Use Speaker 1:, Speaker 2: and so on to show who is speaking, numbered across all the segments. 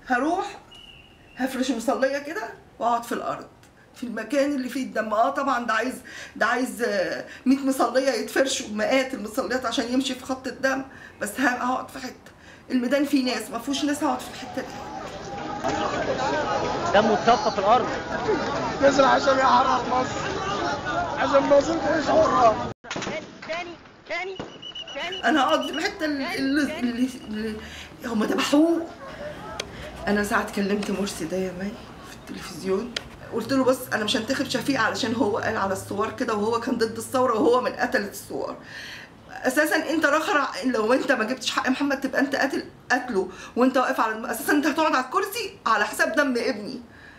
Speaker 1: هروح هفرش مصليه كده واقعد في الارض في المكان اللي فيه الدم اه طبعا ده عايز ده عايز آه، 100 مصليه يتفرشوا مئات المصليات عشان يمشي في خط الدم بس ه- هقعد في حته الميدان فيه ناس ما فيهوش ناس هقعد في الحته دي
Speaker 2: دمه اتصفى في الارض
Speaker 3: نزل عشان يحرق مصر عشان مصر تعيش حرة
Speaker 2: تاني تاني تاني
Speaker 1: انا هقعد في الحته اللي, اللي, اللي, اللي هم ذبحوه انا ساعات كلمت مرسي ده يا مي في التلفزيون قلت له بص انا مش هنتخب شفيق علشان هو قال على الثوار كده وهو كان ضد الثوره وهو من قتله الثوار اساسا انت رخر لو انت ما جبتش حق محمد تبقى انت قاتل قتله وانت واقف على اساسا انت هتقعد على الكرسي على حساب دم ابني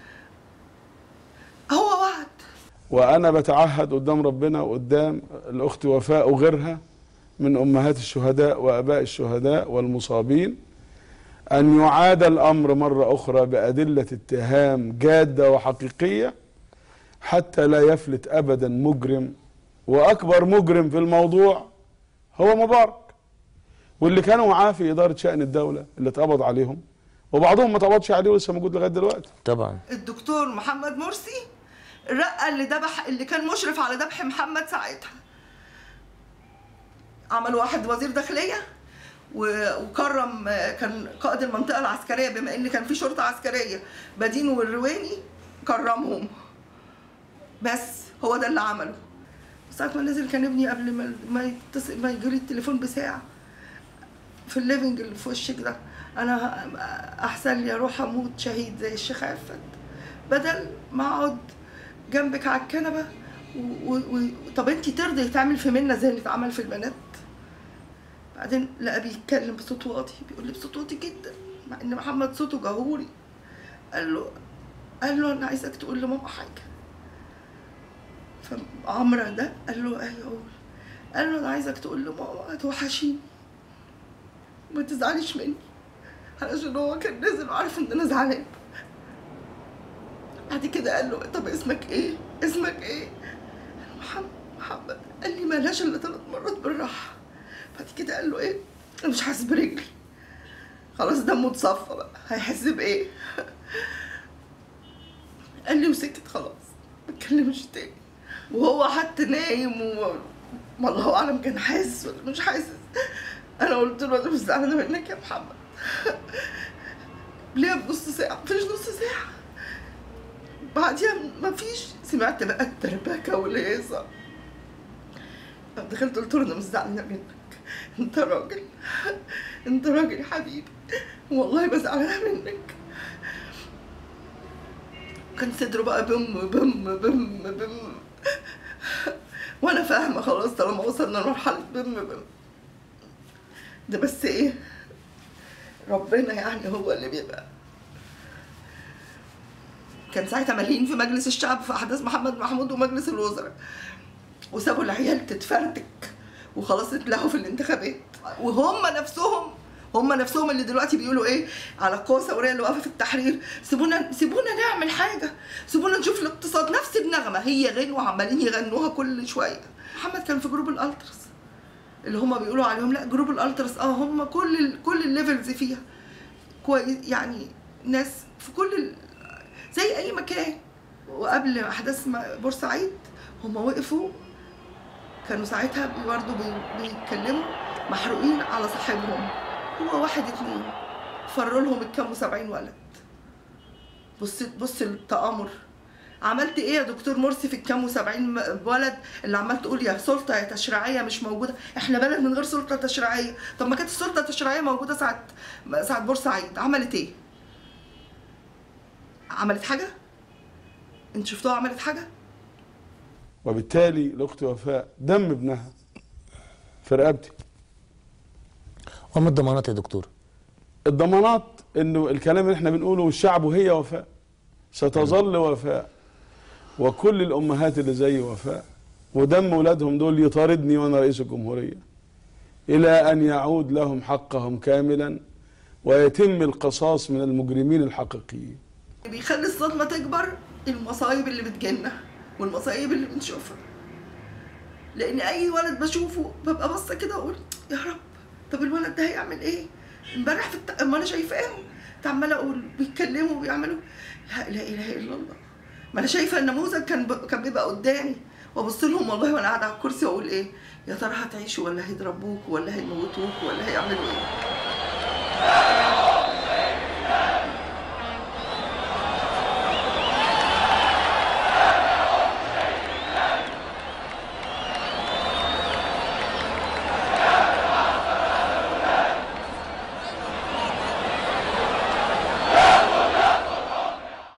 Speaker 1: هو وعد
Speaker 4: وانا بتعهد قدام ربنا وقدام الاخت وفاء وغيرها من امهات الشهداء واباء الشهداء والمصابين ان يعاد الامر مره اخرى بادله اتهام جاده وحقيقيه حتى لا يفلت ابدا مجرم واكبر مجرم في الموضوع هو مبارك واللي كانوا معاه في اداره شان الدوله اللي اتقبض عليهم وبعضهم ما اتقبضش عليه ولسه موجود لغايه دلوقتي
Speaker 2: طبعا
Speaker 1: الدكتور محمد مرسي رقى اللي ذبح اللي كان مشرف على ذبح محمد ساعتها عمل واحد وزير داخليه و- وكرم آه، كان قائد المنطقه العسكريه بما ان كان في شرطه عسكريه بدين والرواني كرمهم بس هو ده اللي عمله ساعة ما نزل كان ابني قبل ما ما يتصل ما يجيلي التليفون بساعة في الليفنج اللي في وشك ده انا ه- احسن لي اروح اموت شهيد زي الشيخ عفت بدل ما اقعد جنبك على الكنبه و... و... و... طب انت ترضي يتعمل في منا زي اللي اتعمل في البنات بعدين لقى بيتكلم بصوت واطي بيقول لي بصوت واطي جدا مع ان محمد صوته جهوري قال له قال له انا عايزك تقول لماما حاجه فعمرو ده قال له ايوه قول قال له انا عايزك تقول لماما هتوحشيني ما تزعليش مني علشان هو كان نازل وعارف ان انا زعلان بعد كده قال له طب اسمك ايه اسمك ايه قال له محمد محمد قال لي مالهاش الا ثلاث مرات بالراحه بعد كده قال له ايه انا مش حاسس برجلي خلاص دمه اتصفى بقى هيحس بايه قال لي وسكت خلاص ما اتكلمش تاني وهو حتى نايم و ما الله اعلم كان حاسس ولا مش حاسس انا قلت له انا مش زعلانه منك يا محمد ليه بنص ساعه مفيش نص ساعه بعديها مفيش سمعت بقى التربكه والهيصه دخلت قلت له انا مش زعلانه منك انت راجل انت راجل يا حبيبي والله ما زعلانه منك كان صدره بقى بم بم بم بم وانا فاهمه خلاص طالما وصلنا لمرحله بم بم ده بس ايه ربنا يعني هو اللي بيبقى كان ساعتها مالين في مجلس الشعب في احداث محمد محمود ومجلس الوزراء وسابوا العيال تتفرتك وخلاص اتلهوا في الانتخابات وهم نفسهم هم نفسهم اللي دلوقتي بيقولوا ايه على القوى الثوريه اللي واقفه في التحرير سيبونا سيبونا نعمل حاجه سيبونا نشوف الاقتصاد نفس النغمه هي غنوه عمالين يغنوها كل شويه محمد كان في جروب الالترس اللي هم بيقولوا عليهم لا جروب الالترس اه هم كل ال كل الليفلز فيها كويس يعني ناس في كل ال زي اي مكان وقبل احداث ما- بورسعيد هم وقفوا كانوا ساعتها برضه بي- بيتكلموا محروقين على صاحبهم هو واحد اتنين فروا لهم الكام وسبعين ولد بص بص التآمر عملت ايه يا دكتور مرسي في الكام وسبعين م- ولد اللي عمال تقول يا سلطه يا تشريعيه مش موجوده احنا بلد من غير سلطه تشريعيه طب ما كانت السلطه التشريعيه موجوده ساعه ساعه بورسعيد عملت ايه عملت حاجه انت شفتوها عملت حاجه
Speaker 4: وبالتالي الاخت وفاء دم ابنها في رقبتي
Speaker 2: وما الضمانات يا دكتور
Speaker 4: الضمانات انه الكلام اللي احنا بنقوله والشعب وهي وفاء ستظل وفاء وكل الامهات اللي زي وفاء ودم ولادهم دول يطاردني وانا رئيس الجمهوريه الى ان يعود لهم حقهم كاملا ويتم القصاص من المجرمين الحقيقيين
Speaker 1: اللي بيخلي الصدمه تكبر المصايب اللي بتجيلنا والمصايب اللي بنشوفها لان اي ولد بشوفه ببقى باصه كده اقول يا رب طب الولد ده هيعمل ايه امبارح في الت... اما انا شايفاه كنت عماله اقول بيتكلموا وبيعملوا لا لا اله الا الله ما انا شايفه النموذج كان ب... كان بيبقى قدامي وابص لهم والله وانا قاعده على الكرسي واقول ايه يا ترى هتعيشوا ولا هيضربوك ولا هيموتوك ولا هيعملوا ايه